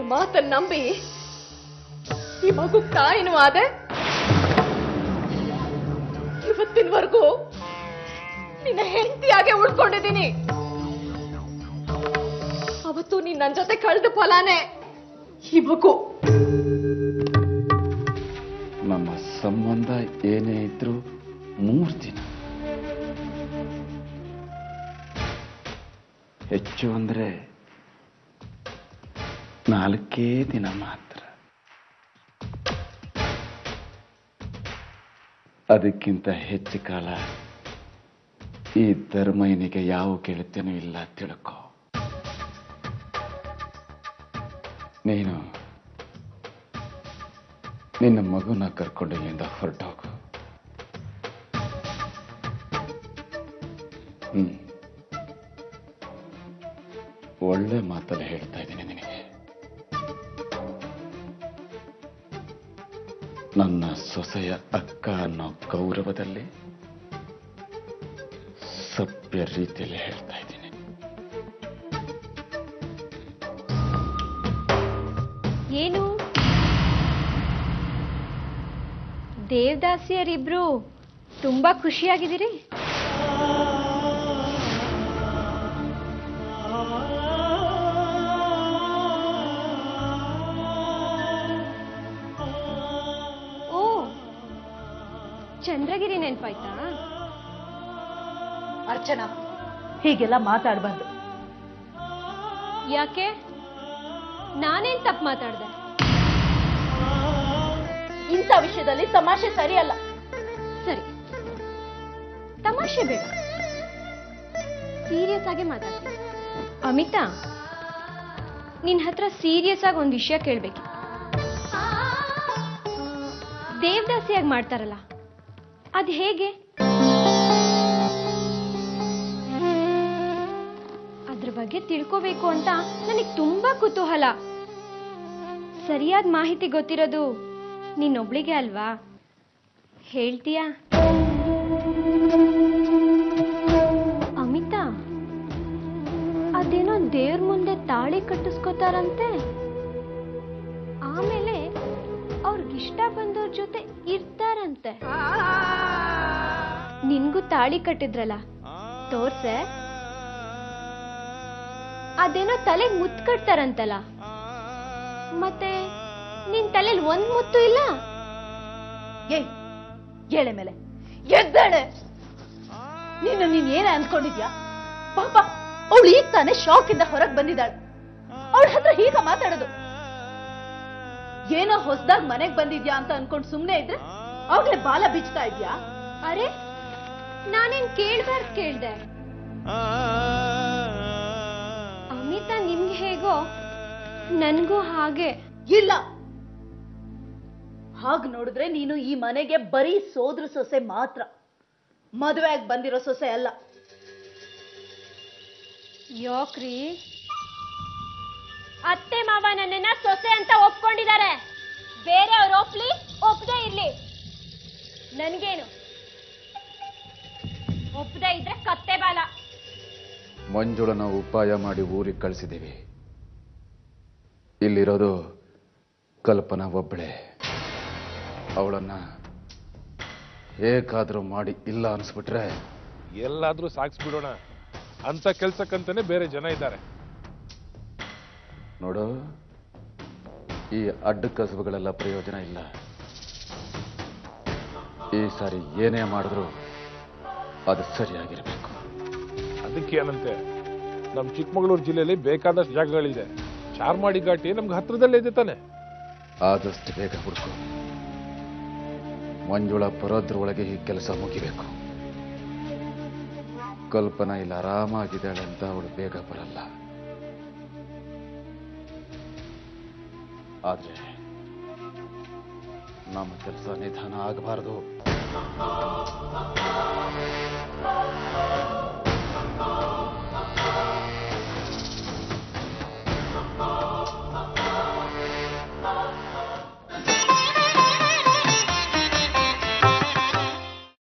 ಮಾತನ್ನ ನಂಬಿ ಈ ಮಗು ತಾಯಿನೂ ಆದೆ ಇವತ್ತಿನವರೆಗೂ ನಿನ್ನ ಹೆಂಡತಿಯಾಗೆ ಉಳ್ಕೊಂಡಿದ್ದೀನಿ ಅವತ್ತು ನೀನ್ ನನ್ ಜೊತೆ ಕಳೆದ ಫಲಾನೇ ಈ ಮಗು ನಮ್ಮ ಸಂಬಂಧ ಏನೇ ಇದ್ರೂ ಮೂರು ದಿನ ಹೆಚ್ಚು ಅಂದ್ರೆ ನಾಲ್ಕೇ ದಿನ ಮಾತ್ರ ಅದಕ್ಕಿಂತ ಹೆಚ್ಚು ಕಾಲ ಈ ಧರ್ಮಯ್ಯನಿಗೆ ಯಾವ ಗೆಳತಿನೂ ಇಲ್ಲ ತಿಳ್ಕೊ ನೀನು ನಿನ್ನ ಮಗುನ ಕರ್ಕೊಂಡು ಇಲ್ಲಿಂದ ಹೊರಟೋಗು ಹ್ಮ್ ಒಳ್ಳೆ ಮಾತಲ್ಲಿ ಹೇಳ್ತಾ ಇದ್ದೀನಿ ನಿನಗೆ ನನ್ನ ಸೊಸೆಯ ಅಕ್ಕ ಅನ್ನೋ ಗೌರವದಲ್ಲಿ ಸಭ್ಯ ರೀತಿಯಲ್ಲಿ ಹೇಳ್ತಾ ಇದ್ದೀನಿ ಏನು ದೇವದಾಸಿಯರಿಬ್ರು ತುಂಬಾ ಖುಷಿಯಾಗಿದ್ದೀರಿ ಓ ಚಂದ್ರಗಿರಿ ನೆನ್ಪಾಯ್ತಾ ಅರ್ಚನಾ ಹೀಗೆಲ್ಲ ಮಾತಾಡಬಾರ್ದು ಯಾಕೆ ನಾನೇನ್ ತಪ್ಪು ಮಾತಾಡ್ದೆ ಇಂಥ ವಿಷಯದಲ್ಲಿ ತಮಾಷೆ ಸರಿಯಲ್ಲ ಸರಿ ತಮಾಷೆ ಬೇಡ ಸೀರಿಯಸ್ ಆಗಿ ಮಾತಾಡ್ತೀನಿ ಅಮಿತಾ ನಿನ್ ಹತ್ರ ಸೀರಿಯಸ್ ಆಗಿ ಒಂದು ವಿಷಯ ಕೇಳ್ಬೇಕು ದೇವದಾಸಿಯಾಗಿ ಮಾಡ್ತಾರಲ್ಲ ಅದ್ ಹೇಗೆ ಅದ್ರ ಬಗ್ಗೆ ತಿಳ್ಕೋಬೇಕು ಅಂತ ನನಗೆ ತುಂಬಾ ಕುತೂಹಲ ಸರಿಯಾದ ಮಾಹಿತಿ ಗೊತ್ತಿರೋದು ನೀನೊಬ್ಳಿಗೆ ಅಲ್ವಾ ಹೇಳ್ತೀಯಾ ಅಮಿತಾ ಅದೇನೋ ದೇವ್ರ ಮುಂದೆ ತಾಳಿ ಕಟ್ಟಿಸ್ಕೋತಾರಂತೆ ಆಮೇಲೆ ಅವ್ರಿಗಿಷ್ಟ ಬಂದವ್ರ ಜೊತೆ ಇರ್ತಾರಂತೆ ನಿನ್ಗೂ ತಾಳಿ ಕಟ್ಟಿದ್ರಲ್ಲ ತೋರ್ಸೆ ಅದೇನೋ ತಲೆಗ್ ಮುತ್ತು ಕಟ್ತಾರಂತಲ್ಲ ಮತ್ತೆ ನಿನ್ ತಲೆಲ್ ಒಂದ್ ಮುತ್ತು ಇಲ್ಲ ಏಯ್ ಏಳೆ ಮೇಲೆ ಎದ್ದೇಳೆ ನೀನು ನೀನ್ ಏನ ಅನ್ಕೊಂಡಿದ್ಯಾ ಪಾಪ ಅವಳು ಈಗ ತಾನೇ ಶಾಕ್ ಇಂದ ಹೊರಗ್ ಬಂದಿದ್ದಾಳೆ ಅವಳ ಹತ್ರ ಹೀಗ ಮಾತಾಡೋದು ಏನೋ ಹೊಸದಾಗ್ ಮನೆಗ್ ಬಂದಿದ್ಯಾ ಅಂತ ಅನ್ಕೊಂಡ್ ಸುಮ್ನೆ ಇದ್ರೆ ಅವಾಗ್ಲೇ ಬಾಲ ಬಿಚ್ತಾ ಇದ್ಯಾ ಅರೆ ನಾನೇನ್ ಕೇಳ್ಬಾರ್ದು ಕೇಳ್ದೆ ಅಮಿತಾ ನಿಮ್ಗೆ ಹೇಗೋ ನನ್ಗೂ ಹಾಗೆ ಇಲ್ಲ ಹಾಗ್ ನೋಡಿದ್ರೆ ನೀನು ಈ ಮನೆಗೆ ಬರೀ ಸೋದ್ರ ಸೊಸೆ ಮಾತ್ರ ಮದುವೆ ಆಗಿ ಬಂದಿರೋ ಸೊಸೆ ಅಲ್ಲ ಯಾಕ್ರಿ ಅತ್ತೆ ಮಾವ ನನ್ನನ್ನ ಸೊಸೆ ಅಂತ ಒಪ್ಕೊಂಡಿದ್ದಾರೆ ಬೇರೆಯವ್ರು ಒಪ್ಲಿ ಒಪ್ಪದೇ ಇರ್ಲಿ ನನ್ಗೇನು ಒಪ್ಪದೇ ಇದ್ರೆ ಕತ್ತೆ ಬಾಲ ಮಂಜುಳನ ಉಪಾಯ ಮಾಡಿ ಊರಿಗೆ ಕಳಿಸಿದ್ದೀವಿ ಇಲ್ಲಿರೋದು ಕಲ್ಪನಾ ಒಬ್ಬಳೆ ಅವಳನ್ನ ಹೇಗಾದ್ರೂ ಮಾಡಿ ಇಲ್ಲ ಅನ್ಸ್ಬಿಟ್ರೆ ಎಲ್ಲಾದ್ರೂ ಸಾಕ್ಸ್ಬಿಡೋಣ ಅಂತ ಕೆಲ್ಸಕ್ಕಂತಾನೆ ಬೇರೆ ಜನ ಇದ್ದಾರೆ ನೋಡು ಈ ಅಡ್ಡ ಕಸಬುಗಳೆಲ್ಲ ಪ್ರಯೋಜನ ಇಲ್ಲ ಈ ಸಾರಿ ಏನೇ ಮಾಡಿದ್ರು ಅದು ಸರಿಯಾಗಿರ್ಬೇಕು ಅದಕ್ಕೆ ಏನಂತೆ ನಮ್ಮ ಚಿಕ್ಕಮಗಳೂರು ಜಿಲ್ಲೆಯಲ್ಲಿ ಬೇಕಾದಷ್ಟು ಜಾಗಗಳಿದೆ ಚಾರ್ಮಾಡಿ ಘಾಟಿ ನಮ್ಗೆ ಹತ್ರದಲ್ಲೇ ಇದೆ ತಾನೆ ಆದಷ್ಟು ಬೇಗ ಹುಡುಕು ಮಂಜುಳ ಬರೋದ್ರೊಳಗೆ ಈ ಕೆಲಸ ಮುಗಿಬೇಕು ಕಲ್ಪನಾ ಇಲ್ಲಿ ಆರಾಮಾಗಿದ್ದಾಳೆ ಅಂತ ಅವಳು ಬೇಗ ಬರಲ್ಲ ಆದ್ರೆ ನಮ್ಮ ಕೆಲಸ ನಿಧಾನ ಆಗಬಾರದು